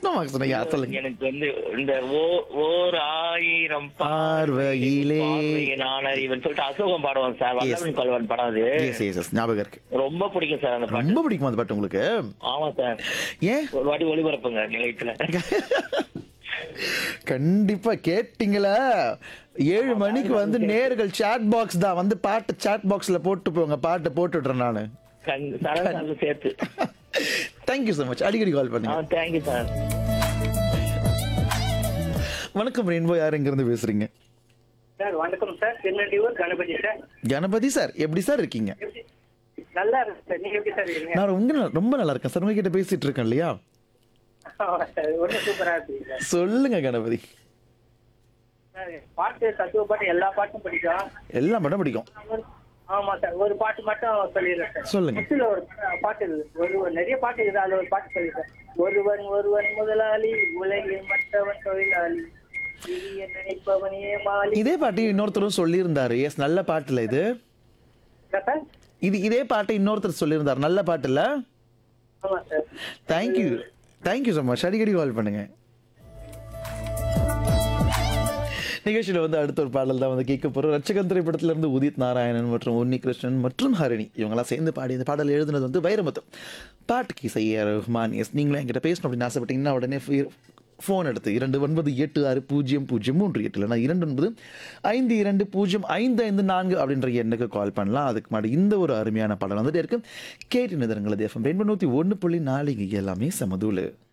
Super சொன்னீங்க சொல்லுங்க எனக்கு வந்து இந்த ஓ- ஓர் ஆயிரம் பார்வையிலே. நான் இவன் சொல்லிட்டு அசோகம் பாடுவான் சார் வல்லவன் கொல்வன் படம் அது எஸ் எஸ் எஸ் ஞாபகம் இருக்கு ரொம்ப பிடிக்கும் சார் அந்த பாட்டு ரொம்ப பிடிக்குமா அந்த பாட்டு உங்களுக்கு ஆமா சார் ஏன் ஒரு வாட்டி ஒளிபரப்புங்க நிலையத்துல கண்டிப்பா கேட்டீங்களா ஏழு மணிக்கு வந்து நேர்கள் சாட் பாக்ஸ் தான் வந்து பாட்டு சாட் பாக்ஸ்ல போட்டு போங்க பாட்டு போட்டுடுறேன் நானு கண் சரண் சேர்த்து தேங்க்யூ so மச் அடிக்கடி கால் ஆ பண்ணுங்க தேங்க்யூ சார் வணக்கம் ரெயின்போ யார் எங்க இருந்து பேசுறீங்க சார் வணக்கம் sir Tirunelvelur Ganapathi sir Ganapathi sir எப்படி சார் இருக்கீங்க எப்படி நல்லா இருக்கு சார் நீங்க எப்படி சார் இருக்கீங்க நான் ரொம்ப ந- ரொம்ப நல்லா இருக்கேன் சார் உங்ககிட்ட பேசிட்டு இருக்கேன் இல்லையா ஆமா சார் ஒன்றும் சூப்பரா இருக்கு சார் சொல்லுங்க கணபதி சார், பாட்டு தத்துவ பாட்டு எல்லா பாட்டும் பிடிக்கும் எல்லாம் படம் பிடிக்கும் ஒரு- ஆமா சார் ஒரு பாட்டு மட்டும் சொல்லிடுறேன் சார் சொல்லுங்க. முத்துல ஒரு பாட்டு இருக்குது ஒரு ஒரு நிறைய பாட்டு இருக்குது அதுல ஒரு பாட்டு சொல்லிடுறேன் ஒருவன் ஒருவன் முதலாளி உலகில் மற்றவன் தொழிலாளி இனிய நினைப்பவனே மாலி இதே பாட்டு இன்னொருத்தரும் சொல்லியிருந்தாரு எஸ் நல்ல பாட்டுல இது என்ன சார் இது இதே பாட்டு இன்னொருத்தர் சொல்லியிருந்தாரு நல்ல பாட்டுல ஆமா sir thank you thank you so much அடிக்கடி கால் பண்ணுங்க நிகழ்ச்சியில் வந்து அடுத்த ஒரு பாடல் தான் வந்து கேட்க போகிறோம் ரட்சகன் திரைப்படத்துல இருந்து உதித் நாராயணன் மற்றும் உன்னி கிருஷ்ணன் மற்றும் ஹரிணி இவங்கெல்லாம் சேர்ந்து பாடி இந்த பாடல் எழுதுனது வந்து வைரமுத்து பாட்டுக்கு இசைய ரஹ்மான் எஸ் நீங்களும் என்கிட்ட பேசணும் அப்படின்னு ஆசைப்பட்டீங்கன்னா உடனே ஃபோன் எடுத்து இரண்டு ஒன்பது எட்டு ஆறு பூஜ்ஜியம் பூஜ்ஜியம் மூன்று எட்டு இல்லைனா இரண்டு ஒன்பது ஐந்து இரண்டு பூஜ்ஜியம் ஐந்து ஐந்து நான்கு அப்படின்ற எண்ணுக்கு கால் பண்ணலாம் அதுக்கு முன்னாடி இந்த ஒரு அருமையான பாடல் வந்துட்டே இருக்கு கேட்டு நிதரங்களது எஃப்எம் ரெண்டு நூற்றி ஒன்று புள்ளி நாலு இங்கே எல்லாமே சமதூளு